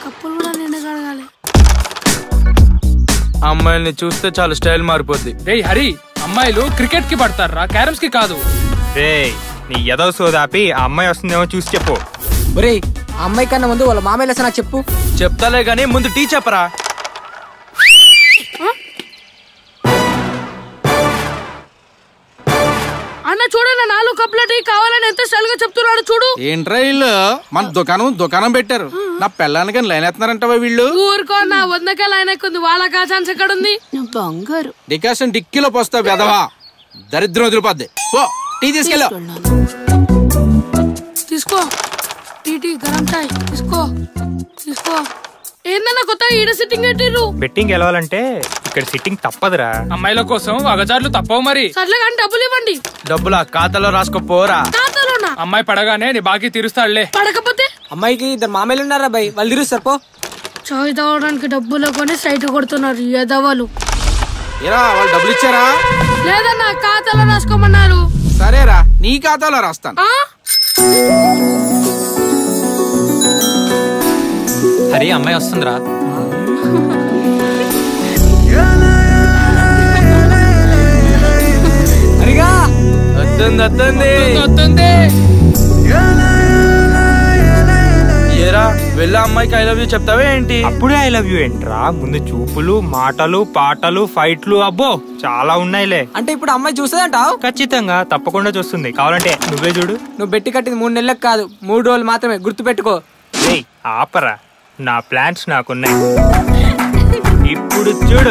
కప్పులు కూడా నిండు కడగాలి అమ్మాయిల్ని చూస్తే చాలా స్టైల్ మారిపోద్ది రేయ్ హరి అమ్మాయిలు క్రికెట్ కి పడతారా క్యారమ్స్ కి కాదు రే నీ ఎదవ సోదాపి ఆ అమ్మాయి వస్తుందేమో చూసి చెప్పు ఒరేయ్ ఆ అమ్మాయి కన్నా ముందు వాళ్ళ మామయ్య లెస నాకు చెప్పు చెప్తాలే గానీ ముందు టీ చెప్పరా అన్న చూడండి నాలుగు కప్పుల టీ కావాలని ఎంత స్టైల్ గా చెప్తున్నాడు చూడు ఏంట్రా వీళ్ళు మన దుకాణం దుకాణం పెట్టారు నా పెళ్ళానికి లైన్ ఎత్తున్నారంటవా వీళ్ళు ఊరుకో నా వందకే లైన్ ఎక్కుంది వాళ్ళకి ఆ ఛాన్స్ ఎక్కడ ఉంది నువ్వు బంగారు డికాషన్ డిక్కీలో పోస్తా వెదవా దరిద్రం వదిలిపోద్ది పో టీ తీసుకెళ్ళు తీసుకో టీ టీ గరం చాయ్ తీసుకో తీసుకో ఏందన్నా కొత్తగా ఈడ సిట్టింగ్ పెట్టిర్రు బెట్టింగ్ గెలవాలంటే ఇక్కడ సిట్టింగ్ తప్పదురా అమ్మాయిల కోసం అగజార్లు తప్పవు మరి సర్లే కానీ డబ్బులు ఇవ్వండి డబ్బులు ఆ ఖాతాలో రాసుకోపోరా ఖాతాలోనా అమ్మాయి పడగానే నీ బాకీ తీరుస్తాడులే పడకపోతే అమ్మాయికి ఇద్దరు మామయ్యలు ఉన్నారా బై వాళ్ళు తిరుస్తారు పో చాయ్ తాగడానికి డబ్బులు కొని సైట్ కొడుతున్నారు ఎదవలు ఏరా వాళ్ళు డబ్బులు ఇచ్చారా లేదన్నా ఖాతాలో రాసుకోమన్నారు సరేరా నీ ఖాతాలో రాస్తాను ఆ? హరి అమ్మాయి వస్తుందిరా అరిగా వస్తుంది వస్తుంది వస్తుంది ఏరా వెళ్ళి అమ్మాయికి ఐ లవ్ యూ చెప్తావే ఏంటి అప్పుడే ఐ లవ్ యూ ఏంట్రా ముందు చూపులు మాటలు పాటలు ఫైట్లు అబ్బో చాలా ఉన్నాయిలే అంటే ఇప్పుడు అమ్మాయి చూస్తుందంటావు ఖచ్చితంగా తప్పకుండా చూస్తుంది కావాలంటే నువ్వే చూడు నువ్వు బెట్టి కట్టింది మూడు నెలలకు కాదు మూడు రోజులు మాత్రమే గుర్తు పెట్టుకో రేయ్ ఆపరా నా ప్లాన్స్ నాకున్నాయి ఇప్పుడు చూడు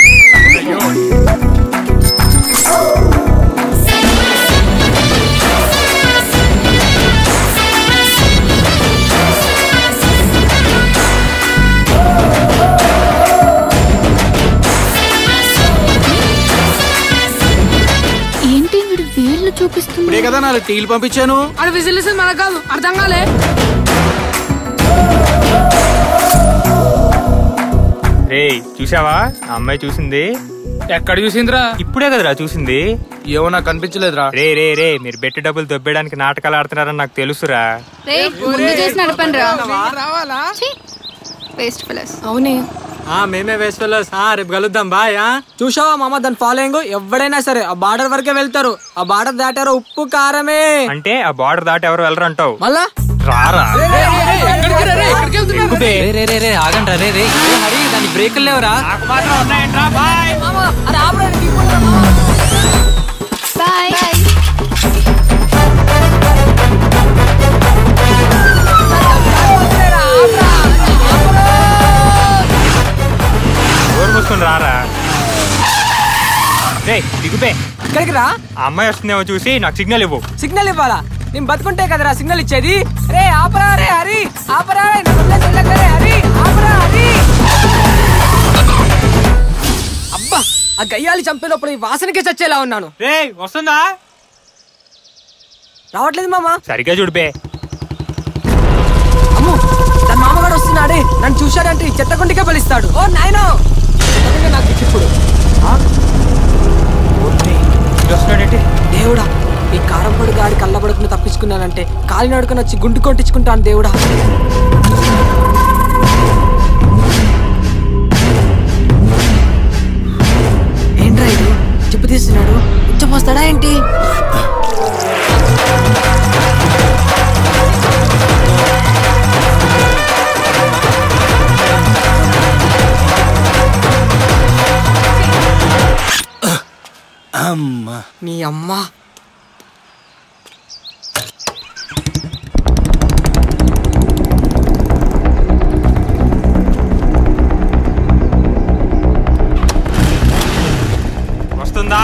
ఏంటి వీడు వేళ్ళు చూపిస్తుంది ఇప్పుడే కదా నాలుగు టీలు పంపించాను ఆడ విజిల్ వేసేది మనకు కాదు అర్థం కాలే రేయ్ చూసావా ఆ అమ్మాయి చూసింది ఎక్కడ చూసిందిరా ఇప్పుడే కదరా చూసింది ఏమో నాకు కనిపించలేదురా రే రే రే మీరు బెట్టి డబ్బులు దొబ్బేయడానికి నాటకాలు ఆడుతున్నారని నాకు తెలుసురా రే ముందు చేసి నడపండి రా రావాలా వేస్ట్ ఫెలస్ అవునే మేమే వేస్ట్ ఫెలోస్ రేపు కలుద్దాం బాయ్ చూసావా మామ దాని ఫాలోయింగ్ ఎవడైనా సరే ఆ బార్డర్ వరకే వెళ్తారు ఆ బార్డర్ దాటారో ఉప్పు కారమే అంటే ఆ బార్డర్ దాటి ఎవరు వెళ్ళరు అంటావు మళ్ళా రారా రే రే రే రే ఆగండి రే రే ఏ హరి దాని బ్రేకులు లేవరా బాయ్ ఎవరు మూసుకొని రారా రే దిగుపే ఇక్కడికి రా ఆ అమ్మాయి వస్తుందేమో చూసి నాకు సిగ్నల్ ఇవ్వు సిగ్నల్ ఇవ్వాలా నేను బతుకుంటే కదరా సిగ్నల్ ఇచ్చేది రే ఆపరా రే హరి ఆపరా రే నన్ను వదిలేసి వెళ్ళకు రే హరి ఆపరా హరి అబ్బా ఆ గయ్యాలి చంపేటప్పుడు ఈ వాసనకే చచ్చేలా ఉన్నాను రే వస్తుందా రావట్లేదు మామ సరిగ్గా చూడిపే అమ్ము తన మామగాడు వస్తున్నాడే నన్ను చూశాడంటే ఈ చెత్త కుండికే బలిస్తాడు ఓ నాయనో నిజంగా నాకు పిచ్చి ఇప్పుడు ఆ? వస్తున్నాడేంటి దేవుడా ఈ కారం పొడి గాడి కళ్ళబడుకుని తప్పించుకున్నానంటే కాలినడుకుని వచ్చి గుండు కొట్టించుకుంటాను దేవుడా ఏంట్రా ఇది చెప్పు తీస్తున్నాడు ఉచ్చపోస్తాడా ఏంటి అమ్మా నీ అమ్మ వస్తుందా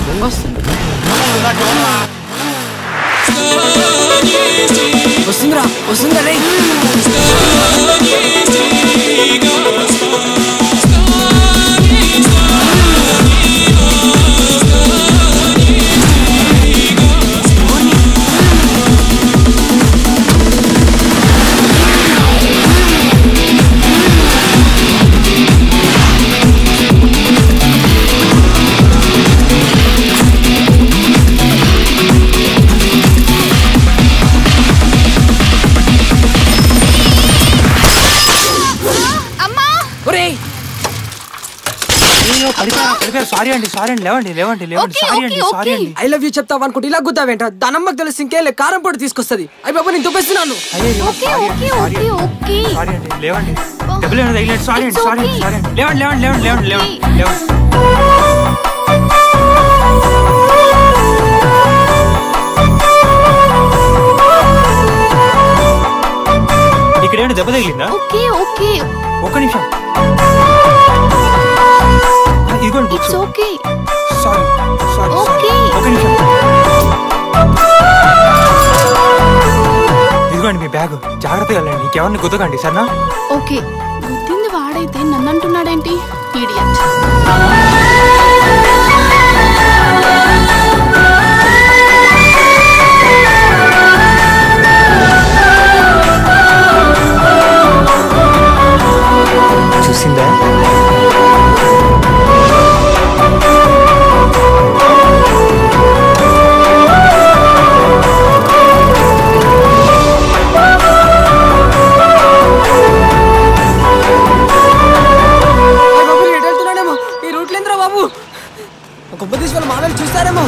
వస్తుందిరా వస్తుందిరా రే సారీ అండి సారీ అండి లేవండి లేవండి లేవండి Okay, సారీ okay, అండి సారీ okay. అండి ఐ లవ్ యూ చెప్తావు అనుకుంటే ఇలా గుద్దావేంట దానమ్మకి తెలిసి ఇంకేం లే కారం పొడి తీసుకొస్తుంది అయ్యి బాబా నేను దుబ్బేస్తున్నాను అయ్యో okay okay okay okay sorry అండి లేవండి డబ్బులు ఏమైనా తగిలేదు సారీ అండి It's సారీ అండి okay. సారీ అండి లేవండి లేవండి లేవండి లేవండి లేవండి Okay. లేవండి ఇక్కడ ఏమైనా దెబ్బ తగిలిందా ఓకే ఓకే ఒక్క నిమిషం ఆ, ఇదిగోండి books it's okay sorry sorry Okay. ఒక నిమిషం ఇదిగోండి మీ బ్యాగ్ జాగ్రత్తగా వెళ్ళండి ఇంకెవరిని గుద్దకండి సరేనా ఓకే గుద్దింది వాడైతే నన్ను అంటున్నాడేంటి ఇడియట్ చూసిందా అయ్య బాబు ఎటు వెళ్తున్నాడేమో ఈ రూట్ లేదురా బాబు గొప్ప తీసి వాళ్ళ మామూలు చూస్తారేమో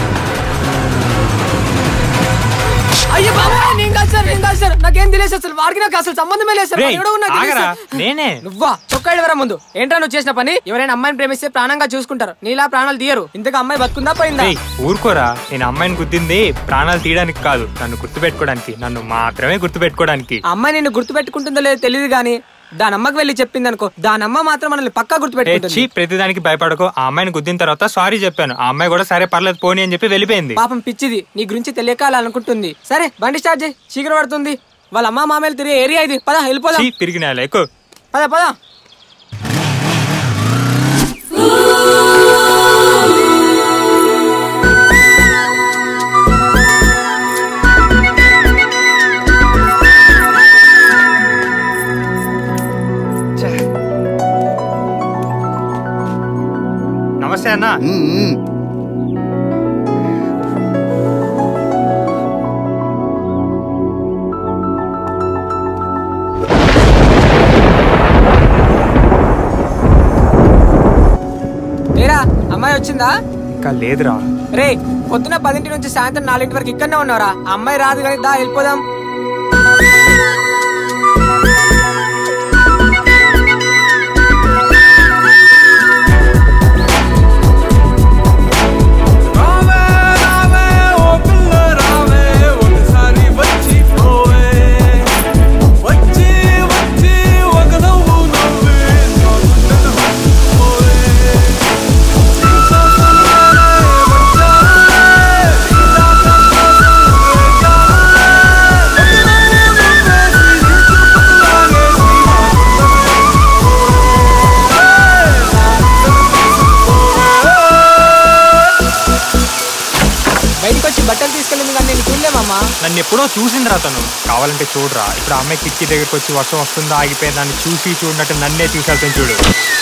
అయ్యో బాబా నేను కాదు సార్ నేను కాదు సార్ నాకేం తెలియదు అసలు వాడికి నాకు అసలు సంబంధమే లేదు సార్ రేయ్, వాడు ఎవడో నాకు తెలియదు ఆగరా సార్. నేనే నువ్వా చొక్కా ఎవరా ముందు ఏంట్రా నువ్వు చేసిన పని ఎవరైనా అమ్మాయిని ప్రేమిస్తే ప్రాణంగా చూసుకుంటారు నీలా ప్రాణాలు తీయరు ఇంతగా అమ్మాయి బతుకుందా పోయిందా రేయ్, ఊరుకోరా నేను అమ్మాయిని గుద్దింది ప్రాణాలు తీయడానికి కాదు నన్ను గుర్తుపెట్టుకోవడానికి నన్ను మాత్రమే గుర్తుపెట్టుకోవడానికి ఆ అమ్మాయి నిన్ను గుర్తు పెట్టుకుంటుందో లేదో తెలియదు కానీ దాని అమ్మకి వెళ్ళి చెప్పింది అనుకో దాని అమ్మ మాత్రం మనల్ని పక్కా గుర్తు ఏ, ఛీ పెట్టుకుంటుంది ప్రతిదానికి భయపడకు ఆ అమ్మాయిని గుద్దిన తర్వాత సారీ చెప్పాను ఆ అమ్మాయి కూడా సరే పర్లేదు పోనీ అని చెప్పి వెళ్ళిపోయింది పాపం పిచ్చిది నీ గురించి తెలియక అలా అనుకుంటుంది సరే బండి స్టార్ట్ చేయి చీకటి పడుతుంది వాళ్ళ అమ్మ మామయ్యలు తిరిగే ఏరియా ఇది పద వెళ్ళిపోదాం ఛీ, పిరిగిన ఎక్కువ పద పద నమస్తే అన్న ఏరా అమ్మాయి వచ్చిందా ఇంకా లేదురా రే పొద్దున పదింటి నుంచి సాయంత్రం నాలుగింటి వరకు ఇక్కడనే ఉన్నారా ఆ అమ్మాయి రాదు కానీ దా వెళ్ళిపోదాం రావే రావే ఓ పిల్ల రావే ఒకసారి వచ్చి పోవే వచ్చి వచ్చి ఒక నవ్వు నవ్వే నా గుండెను హత్తుకోవే నీతో సన్నానే వచ్చానే నీలా సంతోషం వేచానే ఒక నవ్వు నవ్వేసి నీ చూపులాగే బయటకు వచ్చి బట్టలు తీసుకెళ్ళింది కానీ నేను చూడలేమమ్మా నన్ను ఎప్పుడో చూసిందిరా తను కావాలంటే చూడరా ఇప్పుడు ఆ అమ్మాయి కిటికీ దగ్గరికి వచ్చి వర్షం వస్తుందా ఆగిపోయిందా అని చూసి చూడనట్టు నన్నే చూసేళ్తాను చూడు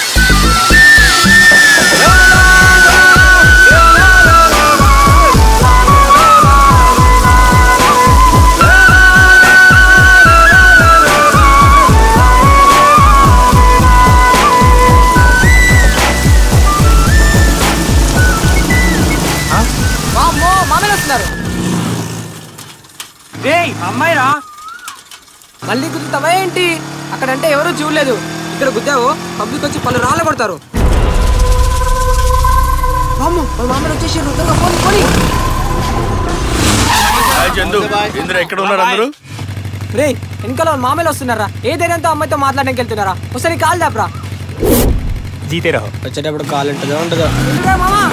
వామ్మో మామయ్యలు వస్తున్నారు రేయ్ అమ్మాయి రా మళ్ళీ గుద్దుతావా ఏంటి అక్కడంటే ఎవరు చూడలేదు ఇక్కడ గుద్దావు పబ్లిక్ వచ్చి పలు రాళ్ళ కొడతారు వామ్మో వాళ్ళ మామయ్యలు వచ్చేసి రుద్దంగా పోని పోని చందు ఇందులో ఎక్కడ ఉన్నారు అందరూ రే వెనకాల వాళ్ళ మామయ్యలు వస్తున్నారా ఏ ధైర్యంతో అమ్మాయితో మాట్లాడడానికి వెళ్తున్నారా ఒకసారి కాల్ దాపరా జీతే రహో వచ్చేటప్పుడు కాల్ ఉంటుందో ఉంటుందో మామా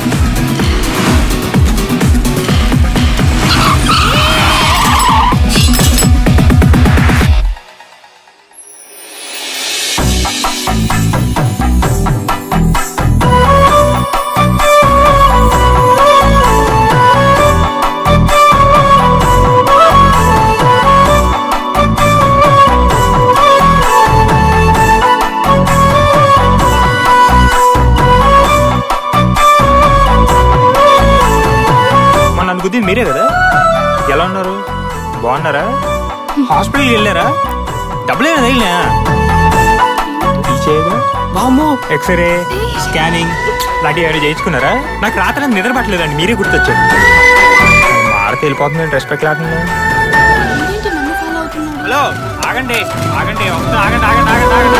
మొన్న నన్ను గుద్దింది మీరే కదా ఎలా ఉన్నారు బాగున్నారా హాస్పిటల్కి వెళ్ళారా డబ్బులు ఏమైనా తగిలినా ఈ చేయగా వామ్మో ఎక్స్రే స్కానింగ్ లాంటివి ఏమైనా చేయించుకున్నారా నాకు రాత్రి నిద్ర పట్టలేదండి మీరే గుర్తొచ్చారు మాడితే వెళ్ళిపోతుంది రెస్పెక్ట్ లేకుండా ఏంటి నన్ను ఫాలో అవుతున్నాడు హలో ఆగండి ఆగండి వస్తున్నా, ఆగండి ఆగండి ఆగండి ఆగండి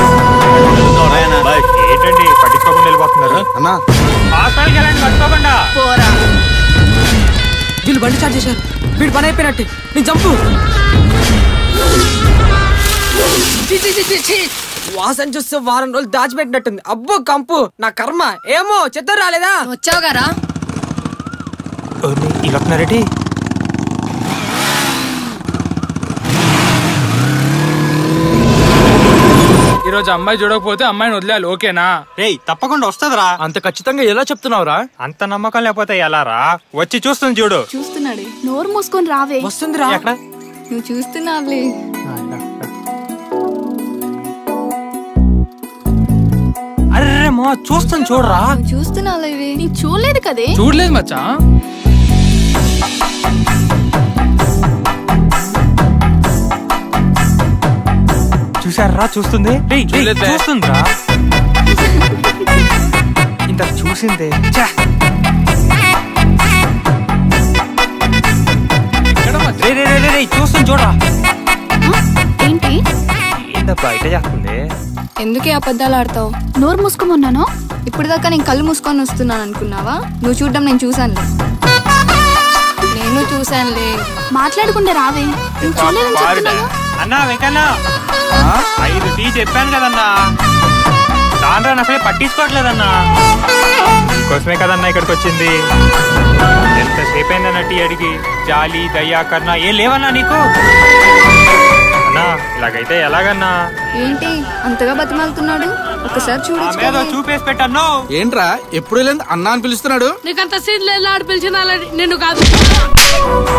ఆగండి ఏంటండి పట్టించుకోకుండా వెళ్ళిపోతున్నారు అన్నా హాస్పిటల్కి వెళ్ళండి పట్టుకోకుండా వీళ్ళు బండి స్టార్ట్ చేశారు వీడు పని అయిపోయినట్టే నేను చంపు ఛీ, ఛీ, ఛీ, ఛీ, ఛీ. వాసన చూస్తే వారం రోజులు దాచిపెట్టినట్టుంది అబ్బో కంపు నా కర్మ ఏమో చెత్త రాలేదా వచ్చావు గారా ఇలా వస్తున్నారేటి ఈ రోజు అమ్మాయి చూడకపోతే అమ్మాయిని వదిలేయాలి ఓకేనా రేయ్ తప్పకుండా వస్తుందిరా అంత ఖచ్చితంగా ఎలా చెప్తున్నావురా అంత నమ్మకం లేకపోతే ఎలా రా వచ్చి చూస్తుంది చూడు చూస్తున్నాడే నోరు మూసుకొని రావే వస్తుందిరా ఎక్కడ నువ్వు చూస్తున్నావులే అరే మా చూస్తాను చూడరా నువ్వు చూస్తున్నావులేవే నీకు చూడలేదు కదే చూడలేదు మచ్చా చూసారా చూస్తుంది రేయ్, రేయ్, చూడలేదే. చూస్తుందిరా ఇంత చూసిందే ఛే, ఎక్కడ మచ్చా రేయ్, రేయ్, రేయ్, రేయ్, రేయ్, చూస్తుంది చూడరా ఏంటి ఇంత బయట చేస్తుంది ఎందుకే అబద్ధాలు ఆడతావు నోరు మూసుకోమన్నాను ఇప్పుడు దాకా నేను కళ్ళు మూసుకొని వస్తున్నాను అనుకున్నావా నువ్వు చూడడం నేను చూశానులే నేను చూశానులే మాట్లాడకుండా రావే నువ్వు చూడలేదని చెప్తున్నాను అన్నా వెంకన్న ఐదు టీ చెప్పాను కదన్నా దాంట్లో అసలే పట్టించుకోవట్లేదన్నా కోసమే కదన్నా ఇక్కడికి వచ్చింది ఎంతసేపు అయిందన్న టీ అడిగి జాలి దయా కర్ణ ఏం లేవన్నా నీకు అన్నా ఇలాగైతే ఎలాగన్నా ఏంటి అంతగా బతిమాలుతున్నాడు ఒకసారి ఆ మీద చూడొచ్చు చూపేసి పెట్టాను ఏంట్రా ఎప్పుడు వెళ్ళింది అన్నా అని పిలుస్తున్నాడు నీకంత సీన్ లేదు ఆడు పిలిచిన నిన్ను కాదు